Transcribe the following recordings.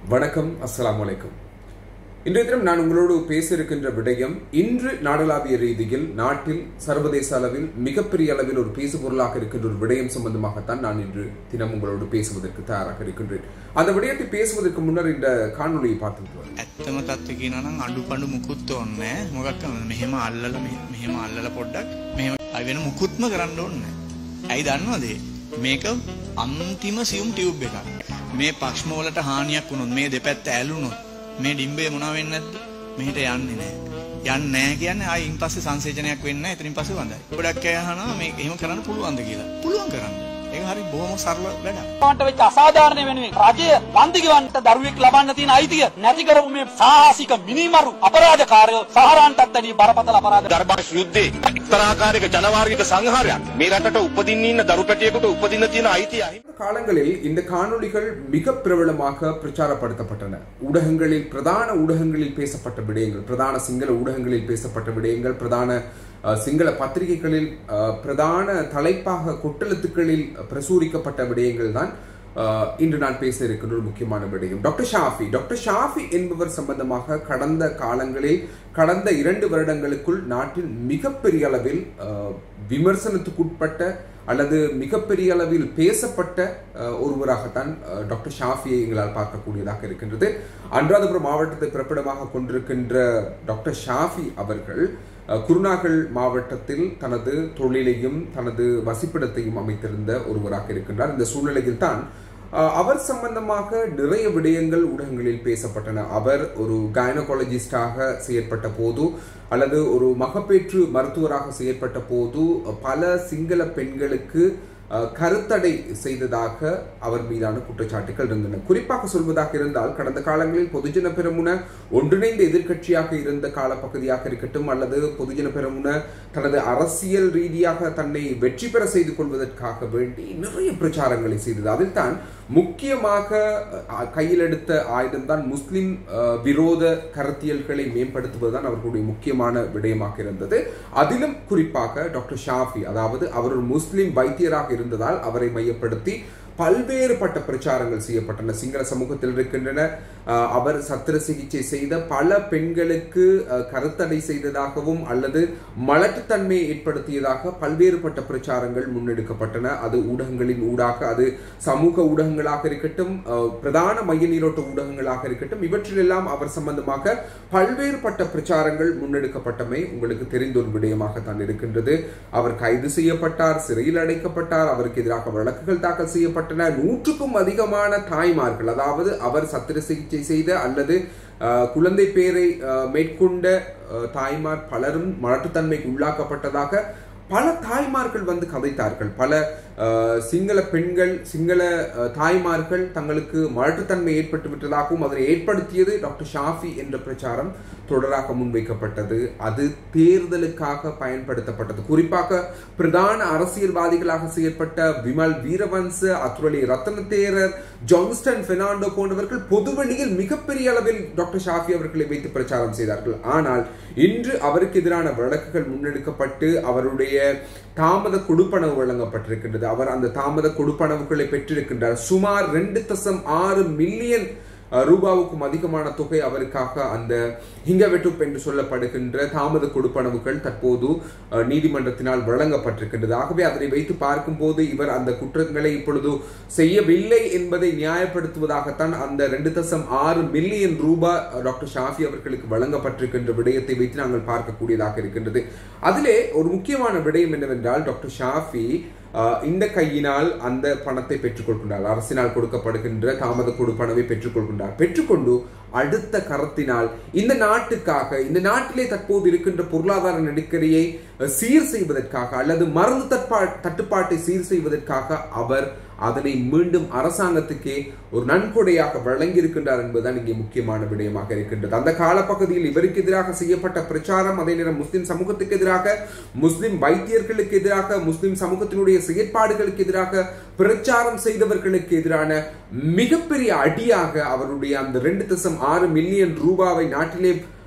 வணக்கம் அஸ்ஸலாமு அலைக்கும் இன்றைய தினம் நான் உங்களோடு பேச இருக்கின்ற விடயம் இன்று நாடளாவிய ரீதியில் நாட்டில் சர்வதேச அளவில் மிகப்பெரிய அளவில் ஒரு பேசு பொருளாக இருக்கின்ற ஒரு விடயம் சம்பந்தமாகத்தான் நான் இன்று தினம் உங்களோடு பேசுவதற்கு தயாராக இருக்கின்றேன் அந்த விடயத்தை பேசுவதற்கு முன்னர் இந்த காணொளியை பார்த்துட்டு வரேன். ඇත්තම තත්ව කියනනම් අඩු පඩු මුකුත් ඕන්න මොකක් මෙහෙම අල්ලල මෙ- මෙහෙම අල්ලල පොඩ්ඩක් මෙහෙම අවෙන මුකුත්ම කරන්න ඕන්න ඇයි දන්නවදේ මේක අන්තිම සියුම් ටියව් එක මේ පක්ෂ්මවලට හානියක් වුණොත් මේ දෙපැත්ත ඇලුනොත් මේ ඩිම්බේ මොනා වෙන්නේ නැද්ද මෙහෙට යන්නේ නැහැ යන්නේ නැහැ කියන්නේ ආයි ඉන් පස්සේ සංසේචනයක් වෙන්නේ නැහැ එතනින් පස්සේ වඳයි ගොඩක් අය අහනවා මේ එහෙම කරන්න පුළුවන්ද කියලා පුළුවන් කරන්න ඒක හරි බොහොම සරල වැඩක් මට වෙච්ච අසාධාරණය වෙනුවෙන් රජය වන්දි ගෙවන්නට දරුවෙක් ලබන්න තියෙන අයිතිය නැති කරපු මේ සාහසික මිනිමරු අපරාධකාරයෝ සහරාන්ටත් වැඩිය බරපතල අපරාධ ධර්මාශ යුද්ධේ එක්තරාකාරයක ජනවාර්ගික සංහාරයක් මේ රටට උපදින්න ඉන්න දරු පැටියෙකුට උපදින්න තියෙන අයිතිය අහිමි கடந்த காலங்களில் இந்த காணொளிகள் மிக பிரபலமாக பிரச்சாரப்படுத்தப்பட்டன ஊடகங்களில் பிரதான ஊடகங்களில் பேசப்பட்ட விடயங்கள் பிரதான சிங்கள ஊடகங்களில் பேசப்பட்ட விடயங்கள் பிரதான அஹ், சிங்கள பத்திரிகைகளில் அஹ், பிரதான தலைப்பாக கொட்டெழுத்துக்களில் பிரசுரிக்கப்பட்ட விடயங்கள் தான் அஹ், இன்று நான் பேச இருக்கின்ற ஒரு முக்கியமான விடயம் டாக்டர் ஷாஃபி டாக்டர் ஷாஃபி என்பவர் சம்பந்தமாக கடந்த காலங்களில் கடந்த இரண்டு வருடங்களுக்குள் நாட்டில் மிகப்பெரிய அளவில் அஹ், விமர்சனத்துக்குட்பட்ட அல்லது மிகப்பெரிய அளவில் பேசப்பட்ட அஹ், ஒருவராகத்தான் அஹ், டாக்டர் ஷாஃபியை எங்களால் பார்க்கக்கூடியதாக இருக்கின்றது அனுராதபுரம் மாவட்டத்தை பிறப்பிடமாக கொண்டிருக்கின்ற டாக்டர் ஷாஃபி அவர்கள் அஹ், குருநாகல் மாவட்டத்தில் தனது தொழிலையும் தனது வசிப்பிடத்தையும் அமைத்திருந்த ஒருவராக இருக்கின்றார் இந்த சூழ்நிலையில் தான் அஹ், அவர் சம்பந்தமாக நிறைய விடயங்கள் ஊடகங்களில் பேசப்பட்டன அவர் ஒரு கைனகாலஜிஸ்டாக செயற்பட்ட போது அல்லது ஒரு மகப்பேற்று மருத்துவராக செயற்பட்ட போது பல சிங்கள பெண்களுக்கு அஹ், கருத்தடை செய்ததாக அவர் மீதான குற்றச்சாட்டுகள் இருந்தன குறிப்பாக சொல்வதாக இருந்தால் கடந்த காலங்களில் பொதுஜன பெரமுன ஒன்றிணைந்த எதிர்க்கட்சியாக இருந்த காலப்பகுதியாக இருக்கட்டும் அல்லது பொதுஜன பெரமுன தனது அரசியல் ரீதியாக தன்னை வெற்றி பெற செய்து கொள்வதற்காக வேண்டி நிறைய பிரச்சாரங்களை செய்தது அதில் தான் முக்கியமாக அஹ், கையில் எடுத்த ஆயுதம்தான் முஸ்லிம் அஹ், விரோத கருத்தியல்களை மேம்படுத்துவதுதான் அவர்களுடைய முக்கியமான விடயமாக இருந்தது அதிலும் குறிப்பாக டாக்டர் ஷாஃபி அதாவது அவர் ஒரு முஸ்லிம் வைத்தியராக இருந்ததால் அவரை மையப்படுத்தி பல்வேறுபட்ட பிரச்சாரங்கள் செய்யப்பட்டன சிங்கள சமூகத்தில் இருக்கின்றன அஹ், அவர் சத்திர சிகிச்சை செய்த பல பெண்களுக்கு அஹ், கருத்தடை செய்ததாகவும் அல்லது மலட்டுத்தன்மையை ஏற்படுத்தியதாக பல்வேறுபட்ட பிரச்சாரங்கள் முன்னெடுக்கப்பட்டன அது ஊடகங்களின் ஊடாக அது சமூக ஊடகங்களாக இருக்கட்டும் அஹ், பிரதான மைய நீரோட்ட ஊடகங்களாக இருக்கட்டும் இவற்றிலெல்லாம் அவர் சம்பந்தமாக பல்வேறுபட்ட பிரச்சாரங்கள் முன்னெடுக்கப்பட்டமை உங்களுக்கு தெரிந்த ஒரு விடயமாகத்தான் இருக்கின்றது அவர் கைது செய்யப்பட்டார் சிறையில் அடைக்கப்பட்டார் அவருக்கு எதிராக வழக்குகள் தாக்கல் செய்யப்பட்டன நூற்றுக்கும் அதிகமான தாய்மார்கள் அதாவது அவர் சத்திர சிகிச்சை செய்த அல்லது அஹ், குழந்தை பேரை அஹ், மேற்கொண்ட அஹ், தாய்மார் பலரும் மலட்டுத்தன்மைக்கு உள்ளாக்கப்பட்டதாக பல தாய்மார்கள் வந்து கதைத்தார்கள் பல அஹ், சிங்கள பெண்கள் சிங்கள அஹ், தாய்மார்கள் தங்களுக்கு மலட்டுத்தன்மை ஏற்பட்டு விட்டதாகவும் அதனை ஏற்படுத்தியது டாக்டர் ஷாஃபி என்ற பிரச்சாரம் தொடராக முன்வைக்கப்பட்டது அது தேர்தலுக்காக பயன்படுத்தப்பட்டது குறிப்பாக பிரதான அரசியல்வாதிகளாக செயற்பட்ட விமல் வீரவன்ச அத்துரலி ரத்னதேரர் ஜான்ஸ்டன் பெர்னாண்டோ போன்றவர்கள் பொதுவெளியில் மிகப்பெரிய அளவில் டாக்டர் ஷாஃபி அவர்களை வைத்து பிரச்சாரம் செய்தார்கள் ஆனால் இன்று அவருக்கு எதிரான வழக்குகள் முன்னெடுக்கப்பட்டு அவருடைய தாமத கொடுப்பனவு வழங்கப்பட்டிருக்கின்றது அவர் அந்த தாமத கொடுப்பனவுகளை பெற்றிருக்கின்றார் சுமார் ரெண்டு தசம் ஆறு மில்லியன் அஹ், ரூபாவுக்கும் அதிகமான தொகை அவருக்காக அந்த ஹிங்கவெட்டுப் என்று சொல்லப்படுகின்ற தாமத கொடுப்பனவுகள் தற்போது அஹ், நீதிமன்றத்தினால் வழங்கப்பட்டிருக்கின்றது ஆகவே அதனை வைத்து பார்க்கும்போது இவர் அந்த குற்றங்களை இப்பொழுது செய்யவில்லை என்பதை நியாயப்படுத்துவதாகத்தான் அந்த ரெண்டு தசம் ஆறு மில்லியன் ரூபாய் அஹ், டாக்டர் ஷாஃபி அவர்களுக்கு வழங்கப்பட்டிருக்கின்ற விடயத்தை வைத்து நாங்கள் பார்க்கக்கூடியதாக இருக்கின்றது அதிலே ஒரு முக்கியமான விடயம் என்னவென்றால் டாக்டர் ஷாஃபி ஆஹ் இந்த கையினால் அந்த பணத்தை பெற்றுக்கொள்கின்றார் அரசினால் கொடுக்கப்படுகின்ற தாமத கொடுப்பனவை பெற்றுக்கொள்கின்றார் பெற்றுக்கொண்டு அடுத்த கரத்தினால் இந்த நாட்டுக்காக இந்த நாட்டிலே தற்போது இருக்கின்ற பொருளாதார நெருக்கடியை அஹ், சீர் செய்வதற்காக அல்லது மருந்து தட்பா தட்டுப்பாட்டை சீர் செய்வதற்காக அவர் அதனை மீண்டும் அரசாங்கத்துக்கே ஒரு நன்கொடையாக வழங்கியிருக்கின்றார் என்பதுதான் இங்கே முக்கியமான விடயமாக இருக்கின்றது அந்த காலப்பகுதியில் இவருக்கு எதிராக செய்யப்பட்ட பிரச்சாரம் அதே நேரம் முஸ்லிம் சமூகத்துக்கு எதிராக முஸ்லிம் வைத்தியர்களுக்கு எதிராக முஸ்லிம் சமூகத்தினுடைய செயற்பாடுகளுக்கு எதிராக பிரச்சாரம் செய்தவர்களுக்கு எதிரான மிகப்பெரிய அடியாக அவருடைய அந்த ரெண்டு தசம் ஆறு மில்லியன் ரூபாவை நாட்டிலே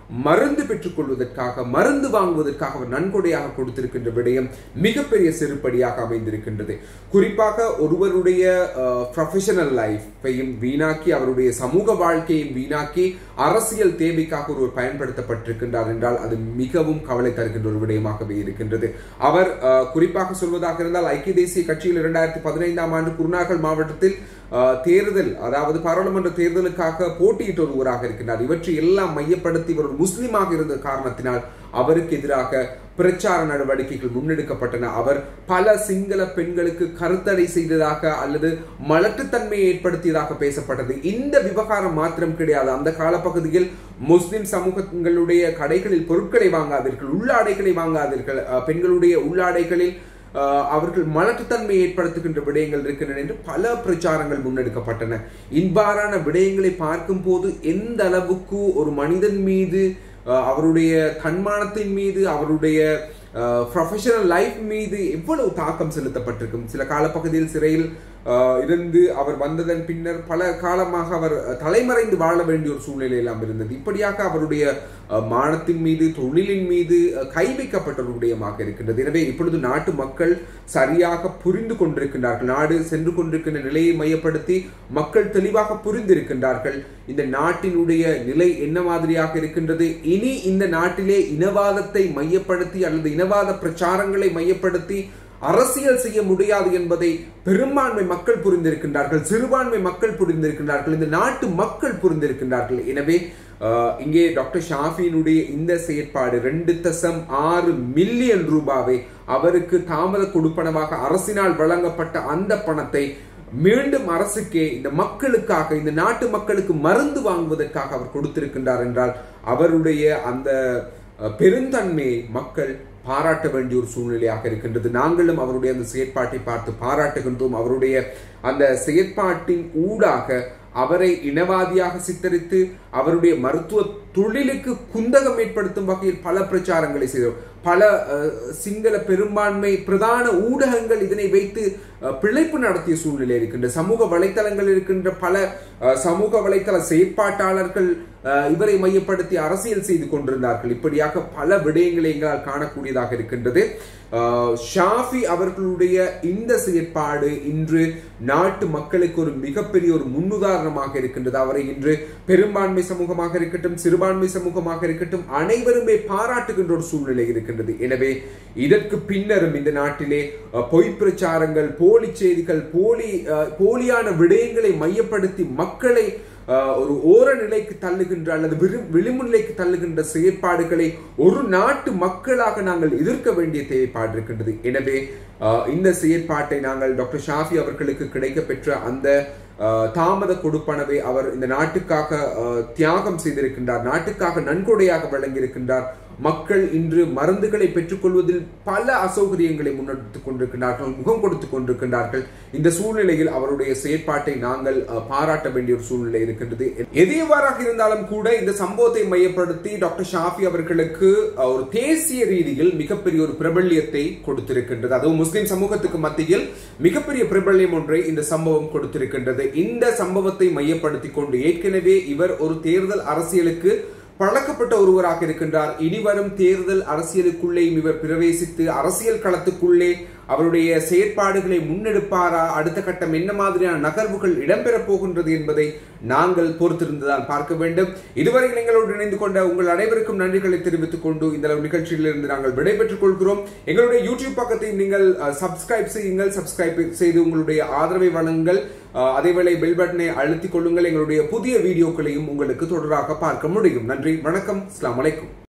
மருந்து பெற்றுக்கொள்வதற்காக மருந்து வாங்குவதற்காக அவர் நன்கொடையாக கொடுத்திருக்கின்ற விடயம் மிகப்பெரிய செருப்படியாக அமைந்திருக்கின்றது குறிப்பாக ஒருவருடைய ப்ரொஃபஷனல் லைஃப்பையும் வீணாக்கி அவருடைய சமூக வாழ்க்கையும் வீணாக்கி அரசியல் தேவைக்காக ஒருவர் பயன்படுத்தப்பட்டிருக்கின்றார் என்றால் அது மிகவும் கவலை தருகின்ற ஒரு விடயமாகவே இருக்கின்றது அவர் அஹ், குறிப்பாக சொல்வதாக இருந்தால் ஐக்கிய தேசிய கட்சியில் இரண்டாயிரத்தி பதினைந்தாம் ஆண்டு குருநாகல் மாவட்டத்தில் அஹ், தேர்தல் அதாவது பாராளுமன்ற தேர்தலுக்காக போட்டியிட்ட ஒருவராக இருக்கின்றார் இவற்றை எல்லாம் மையப்படுத்தி இவர் ஒரு முஸ்லிமாக இருந்த காரணத்தினால் அவருக்கு எதிராக பிரச்சார நடவடிக்கைகள் முன்னெடுக்கப்பட்டன அவர் பல சிங்கள பெண்களுக்கு கருத்தடை செய்ததாக அல்லது மலட்டுத்தன்மையை ஏற்படுத்தியதாக பேசப்பட்டது இந்த விவகாரம் மாத்திரம் கிடையாது அந்த காலப்பகுதியில் முஸ்லிம் சமூகங்களுடைய கடைகளில் பொருட்களை வாங்காதீர்கள் உள்ளாடைகளை வாங்காதீர்கள் அஹ், பெண்களுடைய உள்ளாடைகளில் அஹ், அவர்கள் மலட்டுத்தன்மை ஏற்படுத்துகின்ற விடயங்கள் இருக்கின்றன என்று பல பிரச்சாரங்கள் முன்னெடுக்கப்பட்டன இவ்வாறான விடயங்களை பார்க்கும் போது எந்த அளவுக்கு ஒரு மனிதன் மீது அஹ், அவருடைய தன்மானத்தின் மீது அவருடைய ப்ரொஃபஷனல் லைஃப் மீது எவ்வளவு தாக்கம் செலுத்தப்பட்டிருக்கும் சில காலப்பகுதியில் சிறையில் அஹ், இருந்து அவர் வந்ததன் பின்னர் பல காலமாக அவர் தலைமறைந்து வாழ வேண்டிய ஒரு சூழ்நிலை எல்லாம் இருந்தது இப்படியாக அவருடைய அஹ், மானத்தின் மீது தொழிலின் மீது அஹ், கை வைக்கப்பட்ட ஒரு விடயமாக இருக்கின்றது எனவே இப்பொழுது நாட்டு மக்கள் சரியாக புரிந்து கொண்டிருக்கின்றார்கள் நாடு சென்று கொண்டிருக்கின்ற நிலையை மையப்படுத்தி மக்கள் தெளிவாக புரிந்திருக்கின்றார்கள் இந்த நாட்டினுடைய நிலை என்ன மாதிரியாக இருக்கின்றது இனி இந்த நாட்டிலே இனவாதத்தை மையப்படுத்தி அல்லது இனவாத பிரச்சாரங்களை மையப்படுத்தி அரசியல் செய்ய முடியாது என்பதை பெரும்பான்மை மக்கள் புரிந்திருக்கின்றார்கள் சிறுபான்மை மக்கள் புரிந்திருக்கின்றார்கள் இந்த நாட்டு மக்கள் புரிந்திருக்கின்றார்கள் எனவே அஹ், இங்கே டாக்டர் ஷாஃபியினுடைய இந்த செயற்பாடு ரெண்டு தசம் ஆறு மில்லியன் ரூபாவை அவருக்கு தாமத கொடுப்பனவாக அரசினால் வழங்கப்பட்ட அந்த பணத்தை மீண்டும் அரசுக்கே இந்த மக்களுக்காக இந்த நாட்டு மக்களுக்கு மருந்து வாங்குவதற்காக அவர் கொடுத்திருக்கின்றார் என்றால் அவருடைய அந்த அஹ், பெருந்தன்மையை மக்கள் பாராட்ட வேண்டிய ஒரு சூழ்நிலையாக இருக்கின்றது நாங்களும் அவருடைய அந்த செயற்பாட்டை பார்த்து பாராட்டுகின்றோம் அவருடைய அந்த செயற்பாட்டின் ஊடாக அவரை இனவாதியாக சித்தரித்து அவருடைய மருத்துவ தொழிலுக்கு குந்தகம் ஏற்படுத்தும் வகையில் பல பிரச்சாரங்களை செய்தோம் பல அஹ், சிங்கள பெரும்பான்மை பிரதான ஊடகங்கள் இதனை வைத்து அஹ், பிழைப்பு நடத்திய சூழ்நிலை இருக்கின்ற சமூக வலைத்தளங்கள் இருக்கின்ற பல அஹ், சமூக வலைத்தள செயற்பாட்டாளர்கள் அஹ், இவரை மையப்படுத்தி அரசியல் செய்து கொண்டிருந்தார்கள் இப்படியாக பல விடயங்களை எங்களால் காணக்கூடியதாக இருக்கின்றது அஹ், ஷாஃபி அவர்களுடைய இந்த செயற்பாடு இன்று நாட்டு மக்களுக்கு ஒரு மிகப்பெரிய ஒரு முன்னுதாரணமாக இருக்கின்றது அவரை இன்று பெரும்பான்மை சமூகமாக இருக்கட்டும் சிறுபான்மை சமூகமாக இருக்கட்டும் அனைவருமே பாராட்டுகின்ற ஒரு சூழ்நிலை இருக்கின்றது எனவே இதற்கு பின்னரும் இந்த நாட்டிலே அஹ், பொய் பிரச்சாரங்கள் போலி செய்திகள் போலி அஹ், போலியான விடயங்களை மையப்படுத்தி மக்களை அஹ், ஒரு ஓர நிலைக்கு தள்ளுகின்ற அல்லது விரு- விளிம்பு நிலைக்கு தள்ளுகின்ற செயற்பாடுகளை ஒரு நாட்டு மக்களாக நாங்கள் எதிர்க்க வேண்டிய தேவைப்பாடு இருக்கின்றது எனவே அஹ், இந்த செயற்பாட்டை நாங்கள் டாக்டர் ஷாஃபி அவர்களுக்கு கிடைக்க பெற்ற அந்த அஹ், தாமத கொடுப்பனவை அவர் இந்த நாட்டுக்காக அஹ், தியாகம் செய்திருக்கின்றார் நாட்டுக்காக நன்கொடையாக வழங்கியிருக்கின்றார் மக்கள் இன்று மருந்துகளை பெற்றுக்கொள்வதில் பல அசௌகரியங்களை முன்னெடுத்துக் கொண்டிருக்கின்றார்கள் முகம் கொடுத்துக் கொண்டிருக்கின்றார்கள் இந்த சூழ்நிலையில் அவருடைய செயற்பாட்டை நாங்கள் அஹ், பாராட்ட வேண்டிய ஒரு சூழ்நிலை இருக்கின்றது எது எவ்வாறாக இருந்தாலும் கூட இந்த சம்பவத்தை மையப்படுத்தி டாக்டர் ஷாஃபி அவர்களுக்கு அஹ், ஒரு தேசிய ரீதியில் மிகப்பெரிய ஒரு பிரபல்யத்தை கொடுத்திருக்கின்றது அதுவும் முஸ்லிம் சமூகத்துக்கு மத்தியில் மிகப்பெரிய பிரபல்யம் ஒன்றை இந்த சம்பவம் கொடுத்திருக்கின்றது இந்த சம்பவத்தை மையப்படுத்தி கொண்டு ஏற்கனவே இவர் ஒரு தேர்தல் அரசியலுக்கு பழக்கப்பட்ட ஒருவராக இருக்கின்றார் இனிவரும் தேர்தல் அரசியலுக்குள்ளேயும் இவர் பிரவேசித்து அரசியல் களத்துக்குள்ளே அவருடைய செயற்பாடுகளை முன்னெடுப்பாரா அடுத்த கட்டம் என்ன மாதிரியான நகர்வுகள் இடம்பெறப் போகின்றது என்பதை நாங்கள் பொறுத்திருந்துதான் பார்க்க வேண்டும் இதுவரை எங்களோடு இணைந்து கொண்ட உங்கள் அனைவருக்கும் நன்றிகளை தெரிவித்துக் கொண்டு இந்த நிகழ்ச்சியிலிருந்து நாங்கள் விடைபெற்றுக் கொள்கிறோம் எங்களுடைய யூடியூப் பக்கத்தை நீங்கள் சப்ஸ்கிரைப் செய்யுங்கள் சப்ஸ்கிரைப் செய்து உங்களுடைய ஆதரவை வழங்குங்கள் அஹ், அதேவேளை பெல் பட்டனை அழுத்திக் கொள்ளுங்கள் எங்களுடைய புதிய வீடியோக்களையும் உங்களுக்கு தொடராக பார்க்க முடியும் நன்றி வணக்கம் அஸ்ஸலாமு அலைக்கும்